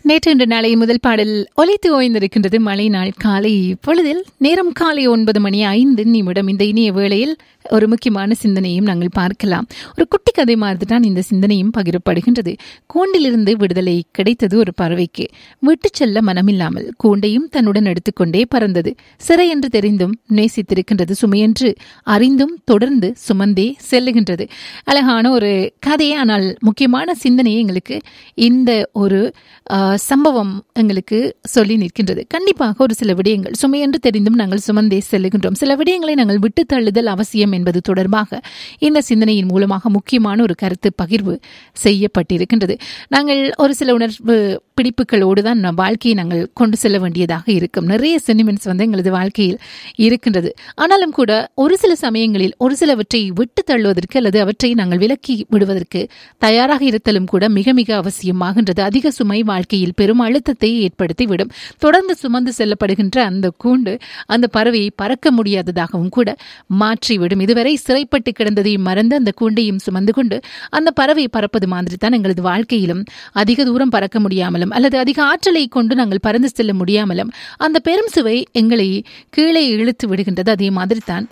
நேற்று இன்று நாளை முதல் பாடல் ஒலித்து ஓய்ந்திருக்கின்றது மழை நாள் காலை பொழுதில் நேரம் காலை ஒன்பது மணி ஐந்து நிமிடம் இந்த இனிய வேளையில் ஒரு முக்கியமான சிந்தனையும் நாங்கள் பார்க்கலாம் ஒரு குட்டி கதை மாதிரி தான் இந்த சிந்தனையும் பகிரப்படுகின்றது கூண்டிலிருந்து விடுதலை கிடைத்தது ஒரு பறவைக்கு விட்டுச் செல்ல மனமில்லாமல் கூண்டையும் தன்னுடன் எடுத்துக்கொண்டே பறந்தது சிறை என்று தெரிந்தும் நேசித்திருக்கின்றது சுமையென்று அறிந்தும் தொடர்ந்து சுமந்தே செல்லுகின்றது அழகான ஒரு கதை ஆனால் முக்கியமான சிந்தனையை எங்களுக்கு இந்த ஒரு ஆஹ், சம்பவம் எங்களுக்கு சொல்லி நிற்கின்றது கண்டிப்பாக ஒரு சில விடயங்கள் சுமையென்று தெரிந்தும் நாங்கள் சுமந்தே செல்லுகின்றோம் சில விடயங்களை நாங்கள் விட்டு தள்ளுதல் அவசியம் என்பது தொடர்பாக இந்த சிந்தனையின் மூலமாக முக்கியமான ஒரு கருத்து பகிர்வு செய்யப்பட்டிருக்கின்றது நாங்கள் ஒரு சில உணர்வு பிடிப்புகளோடு தான் நம் வாழ்க்கையை நாங்கள் கொண்டு செல்ல வேண்டியதாக இருக்கும் நிறைய சென்டிமெண்ட்ஸ் வந்து எங்களது வாழ்க்கையில் இருக்கின்றது ஆனாலும் கூட ஒரு சில சமயங்களில் ஒரு சிலவற்றை விட்டு தள்ளுவதற்கு அல்லது அவற்றை நாங்கள் விலக்கி விடுவதற்கு தயாராக இருத்தலும் கூட மிக மிக அவசியமாகின்றது அதிக சுமை வாழ்க்கையில் பெரும் அழுத்தத்தை ஏற்படுத்திவிடும் தொடர்ந்து சுமந்து செல்லப்படுகின்ற அந்த கூண்டு அந்த பறவையை பறக்க முடியாததாகவும் கூட மாற்றிவிடும் இதுவரை சிறைப்பட்டு கிடந்ததையும் மறந்து அந்த கூண்டையும் சுமந்து கொண்டு அந்த பறவை பறப்பது மாதிரி தான் எங்களது வாழ்க்கையிலும் அதிக தூரம் பறக்க முடியாமலும் அல்லது அதிக ஆற்றலை கொண்டு நாங்கள் பறந்து செல்ல முடியாமலும் அந்த பெரும் சுவை எங்களை கீழே இழுத்து விடுகின்றது அதே மாதிரி தான்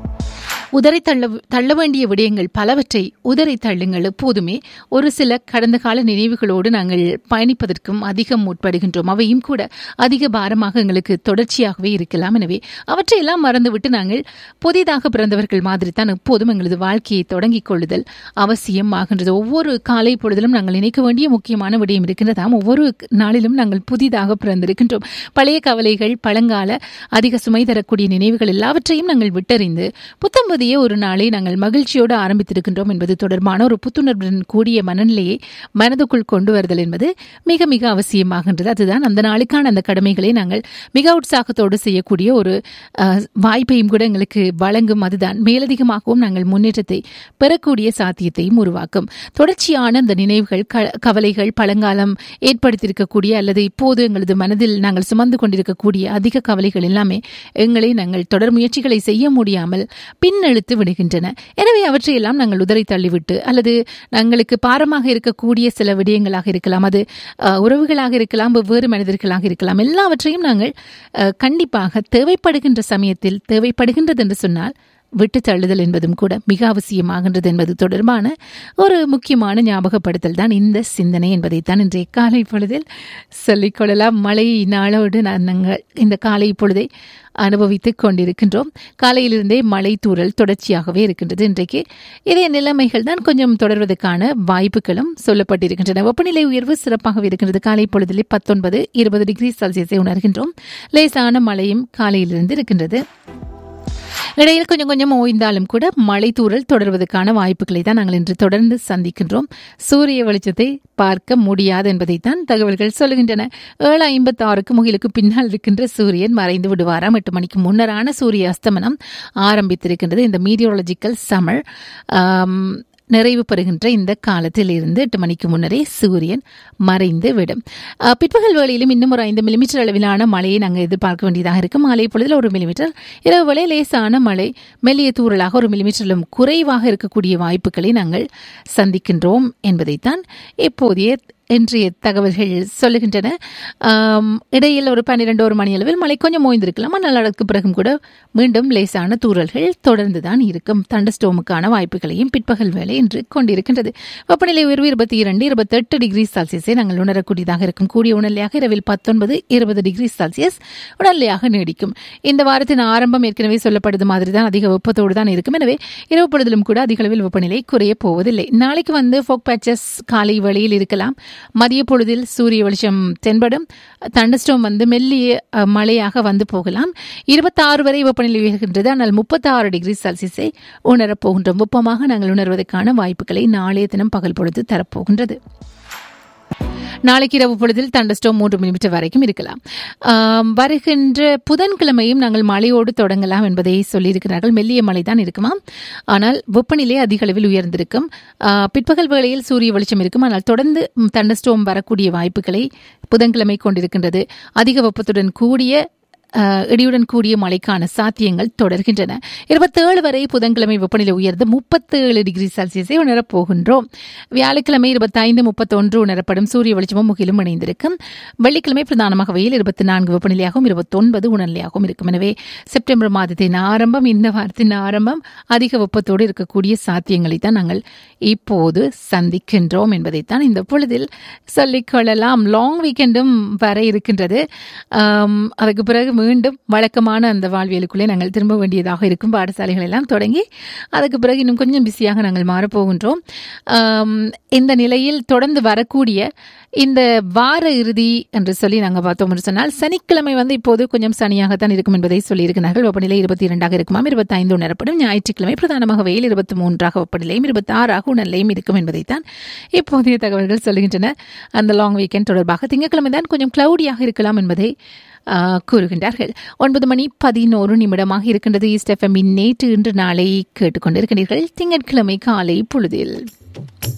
உதறி தள்ள தள்ள வேண்டிய விடயங்கள் பலவற்றை உதறி தள்ளுங்கள் எப்போதுமே ஒரு சில கடந்த கால நினைவுகளோடு நாங்கள் பயணிப்பதற்கும் அதிகம் முற்படுகின்றோம் அவையும் கூட அதிக பாரமாக எங்களுக்கு தொடர்ச்சியாகவே இருக்கலாம் எனவே அவற்றையெல்லாம் மறந்துவிட்டு நாங்கள் புதிதாக பிறந்தவர்கள் மாதிரி தான் எப்போதும் எங்களது வாழ்க்கையை தொடங்கிக் கொள்ளுதல் அவசியம் ஆகின்றது ஒவ்வொரு காலை பொழுதிலும் நாங்கள் நினைக்க வேண்டிய முக்கியமான விடயம் இருக்கின்றதாம் ஒவ்வொரு நாளிலும் நாங்கள் புதிதாக பிறந்திருக்கின்றோம் பழைய கவலைகள் பழங்கால அதிக சுமை தரக்கூடிய நினைவுகள் எல்லாவற்றையும் நாங்கள் விட்டறிந்து புத்தம் புதிய ஒரு நாளை நாங்கள் மகிழ்ச்சியோடு ஆரம்பித்திருக்கின்றோம் என்பது தொடர்பான ஒரு புத்துணர்வுடன் கூடிய மனநிலையை மனதுக்குள் கொண்டு வருதல் என்பது மிக மிக அவசியமாகின்றது அதுதான் அந்த நாளுக்கான அந்த கடமைகளை நாங்கள் மிக உற்சாகத்தோடு செய்யக்கூடிய ஒரு அஹ், வாய்ப்பையும் கூட எங்களுக்கு வழங்கும் அதுதான் மேலதிகமாகவும் நாங்கள் முன்னேற்றத்தை பெறக்கூடிய சாத்தியத்தையும் உருவாக்கும் தொடர்ச்சியான அந்த நினைவுகள் க- கவலைகள் பழங்காலம் ஏற்படுத்தியிருக்கக்கூடிய அல்லது இப்போது எங்களது மனதில் நாங்கள் சுமந்து கொண்டிருக்கக்கூடிய அதிக கவலைகள் எல்லாமே எங்களை நாங்கள் தொடர் முயற்சிகளை செய்ய முடியாமல் பின்னெழுத்து விடுகின்றன எனவே அவற்றையெல்லாம் நாங்கள் உதறி தள்ளிவிட்டு அல்லது எங்களுக்கு பாரமாக இருக்கக்கூடிய சில விடயங்களாக இருக்கலாம் அது அஹ், உறவுகளாக இருக்கலாம் வெவ்வேறு மனிதர்களாக இருக்கலாம் எல்லாவற்றையும் நாங்கள் அஹ், கண்டிப்பாக தேவைப்படுகின்ற சமயத்தில் தேவைப்படுகின்றது என்று சொன்னால் விட்டு தள்ளுதல் என்பதும் கூட மிக அவசியமாகின்றது என்பது தொடர்பான ஒரு முக்கியமான ஞாபகப்படுத்தல் தான் இந்த சிந்தனை என்பதைத்தான் இன்றைய காலை பொழுதில் சொல்லிக்கொள்ளலாம் மழை நாளோடு நான் நாங்கள் இந்த காலை பொழுதை அனுபவித்துக் கொண்டிருக்கின்றோம் காலையிலிருந்தே மழை தூறல் தொடர்ச்சியாகவே இருக்கின்றது இன்றைக்கு இதே நிலைமைகள் தான் கொஞ்சம் தொடர்வதற்கான வாய்ப்புகளும் சொல்லப்பட்டிருக்கின்றன வெப்பநிலை உயர்வு சிறப்பாகவே இருக்கின்றது காலை பொழுதிலே பத்தொன்பது இருபது டிகிரி செல்சியஸை உணர்கின்றோம் லேசான மழையும் காலையிலிருந்து இருக்கின்றது இடையில் கொஞ்சம் கொஞ்சம் ஓய்ந்தாலும் கூட மழை தூறல் தொடர்வதற்கான வாய்ப்புகளை தான் நாங்கள் இன்று தொடர்ந்து சந்திக்கின்றோம் சூரிய வெளிச்சத்தை பார்க்க முடியாது என்பதைத்தான் தகவல்கள் சொல்லுகின்றன ஏழு ஐம்பத்தி ஆறுக்கு முகிலுக்கு பின்னால் இருக்கின்ற சூரியன் மறைந்து விடுவாராம் எட்டு மணிக்கு முன்னரான சூரிய அஸ்தமனம் ஆரம்பித்திருக்கின்றது இந்த மீடியோலஜிக்கல் சமர் நிறைவு பெறுகின்ற இந்த காலத்தில் இருந்து எட்டு மணிக்கு முன்னரே சூரியன் மறைந்து விடும் அஹ், பிற்பகல் வேளையிலும் இன்னும் ஒரு ஐந்து மில்லிமீட்டர் அளவிலான மழையை நாங்கள் எதிர்பார்க்க வேண்டியதாக இருக்கும் மாலை பொழுதில் ஒரு மில்லிமீட்டர் இரவு வேளை லேசான மழை மெல்லிய தூறலாக ஒரு மில்லிமீட்டரிலும் குறைவாக இருக்கக்கூடிய வாய்ப்புகளை நாங்கள் சந்திக்கின்றோம் என்பதைத்தான் இப்போதைய இன்றைய தகவல்கள் சொல்லுகின்றன ஆம், இடையில் ஒரு பன்னிரண்டு ஒரு மணி அளவில் மழை கொஞ்சம் ஓய்ந்திருக்கலாம் ஆனால் அதற்கு பிறகும் கூட மீண்டும் லேசான தூறல்கள் தொடர்ந்து தான் இருக்கும் தண்டஸ்டோமுக்கான வாய்ப்புகளையும் பிற்பகல் வேலை இன்று கொண்டிருக்கின்றது வெப்பநிலை உயர்வு இருபத்தி இரண்டு இருபத்தெட்டு டிகிரி செல்சியஸை நாங்கள் உணரக்கூடியதாக இருக்கும் கூடிய உணர்நிலையாக இரவில் பத்தொன்பது இருபது டிகிரி செல்சியஸ் உணர்நிலையாக நீடிக்கும் இந்த வாரத்தின் ஆரம்பம் ஏற்கனவே சொல்லப்படுது மாதிரி தான் அதிக வெப்பத்தோடு தான் இருக்கும் எனவே இரவு பொழுதிலும் கூட அதிக அளவில் வெப்பநிலை குறைய போவதில்லை நாளைக்கு வந்து ஃபோக் பேச்சஸ் காலை வேளையில் இருக்கலாம் மதிய பொழுதில் சூரிய வெளிச்சம் தென்படும் தண்டஸ்டோம் வந்து மெல்லிய அஹ், மழையாக வந்து போகலாம் இருபத்தாறு வரை வெப்பநிலை உயர்கின்றது ஆனால் முப்பத்தாறு டிகிரி செல்சியஸை உணரப் போகின்றோம் வெப்பமாக நாங்கள் உணர்வதற்கான வாய்ப்புகளை நாளைய தினம் பகல் பொழுது தரப்போகின்றது நாளைக்கு இரவு பொழுதில் தண்டஸ்டோம் மூன்று மில்லிமீட்டர் வரைக்கும் இருக்கலாம் ஆம், வருகின்ற புதன்கிழமையும் நாங்கள் மழையோடு தொடங்கலாம் என்பதை சொல்லியிருக்கிறார்கள் மெல்லிய மழை தான் இருக்குமா ஆனால் வெப்பநிலை அதிக அளவில் உயர்ந்திருக்கும் ஆ, பிற்பகல் வேளையில் சூரிய வெளிச்சம் இருக்கும் ஆனால் தொடர்ந்து தண்டஸ்டோம் வரக்கூடிய வாய்ப்புகளை புதன்கிழமை கொண்டிருக்கின்றது அதிக வெப்பத்துடன் கூடிய அஹ், இடியுடன் கூடிய மழைக்கான சாத்தியங்கள் தொடர்கின்றன இருபத்தேழு வரை புதன்கிழமை வெப்பநிலை உயர்ந்து முப்பத்தேழு டிகிரி செல்சியஸை உணரப் போகின்றோம் வியாழக்கிழமை இருபத்தைந்து முப்பத்தொன்று உணரப்படும் சூரிய வெளிச்சமும் முகிலும் இணைந்திருக்கும் வெள்ளிக்கிழமை பிரதானமாக வெயில் இருபத்தி நான்கு வெப்பநிலையாகவும் இருபத்தொன்பது உணர்நிலையாகவும் இருக்கும் எனவே செப்டம்பர் மாதத்தின் ஆரம்பம் இந்த வாரத்தின் ஆரம்பம் அதிக வெப்பத்தோடு இருக்கக்கூடிய சாத்தியங்களை தான் நாங்கள் இப்போது சந்திக்கின்றோம் என்பதைத்தான் இந்த பொழுதில் சொல்லிக்கொள்ளலாம் லாங் வீக்கெண்டும் வர இருக்கின்றது ஆம், அதுக்கு பிறகு மீண்டும் வழக்கமான அந்த வாழ்வியலுக்குள்ளே நாங்கள் திரும்ப வேண்டியதாக இருக்கும் பாடசாலைகள் எல்லாம் தொடங்கி அதுக்கு பிறகு இன்னும் கொஞ்சம் பிஸியாக நாங்கள் மாறப்போகின்றோம் ஆம், இந்த நிலையில் தொடர்ந்து வரக்கூடிய இந்த வார இறுதி என்று சொல்லி நாங்கள் பார்த்தோம் என்று சொன்னால் சனிக்கிழமை வந்து இப்போது கொஞ்சம் சனியாகத்தான் இருக்கும் என்பதை சொல்லியிருக்கிறார்கள் வெப்பநிலை இருபத்தி இரண்டாக இருக்குமாம் இருபத்தி ஐந்து உணரப்படும் ஞாயிற்றுக்கிழமை பிரதானமாக வெயில் இருபத்தி மூன்றாக வெப்பநிலையும் இருபத்தி ஆறாக உணர்நிலையும் இருக்கும் என்பதைத்தான் இப்போதைய தகவல்கள் சொல்லுகின்றன அந்த லாங் வீக்கெண்ட் தொடர்பாக திங்கட்கிழமை தான் கொஞ்சம் கிளவுடியாக இருக்கலாம் என்பதை ஆ, கூறுகின்றார்கள் ஒன்பது மணி பதினோரு நிமிடமாக இருக்கின்றது ஈஸ்ட் எஃப்எம்மின் நேற்று இன்று நாளை கேட்டுக்கொண்டிருக்கிறீர்கள் திங்கட்கிழமை காலை பொழுதில்